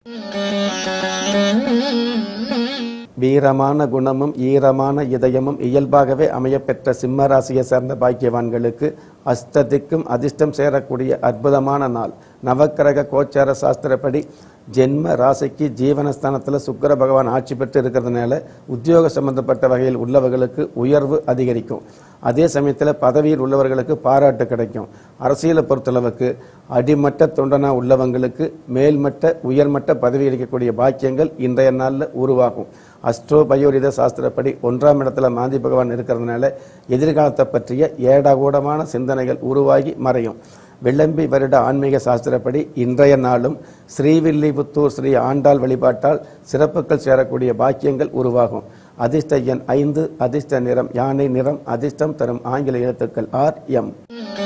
வீரமான குணமும் ஈரமான இதயமும் இயல்பாகவே அமையப்பெற்ற சிம்ம ராசியை சேர்ந்த பாக்கியவான்களுக்கு அஷ்டதிக்கும் அதிர்ஷ்டம் சேரக்கூடிய அற்புதமான நாள் நவக்கிரக கோச்சார சாஸ்திரப்படி ஜென்ம ராசிக்கு ஜீவனஸ்தானத்தில் சுக்கிர பகவான் ஆட்சி பெற்று இருக்கிறதுனால உத்தியோக சம்பந்தப்பட்ட வகையில் உள்ளவர்களுக்கு உயர்வு அதிகரிக்கும் அதே சமயத்தில் பதவியில் உள்ளவர்களுக்கு பாராட்டு கிடைக்கும் அரசியலை பொறுத்தளவுக்கு அடிமட்ட தொண்டனா உள்ளவங்களுக்கு மேல்மட்ட உயர்மட்ட பதவி அளிக்கக்கூடிய பாக்கியங்கள் இன்றைய நாளில் உருவாகும் அஸ்ட்ரோ பயோரித சாஸ்திரப்படி ஒன்றாம் இடத்துல மாந்தி பகவான் இருக்கிறதுனால எதிர்காலத்தை பற்றிய ஏடாகூடமான சிந்தனைகள் உருவாகி மறையும் விளம்பி வருட ஆன்மீக சாஸ்திரப்படி இன்றைய நாளும் ஸ்ரீவில்லிபுத்தூர் ஸ்ரீ ஆண்டாள் வழிபாட்டால் சிறப்புகள் சேரக்கூடிய பாக்கியங்கள் உருவாகும் அதிர்ஷ்ட எண் ஐந்து அதிர்ஷ்ட நிறம் யானை நிறம் அதிர்ஷ்டம் தரும் ஆங்கில எழுத்துக்கள் ஆர் எம்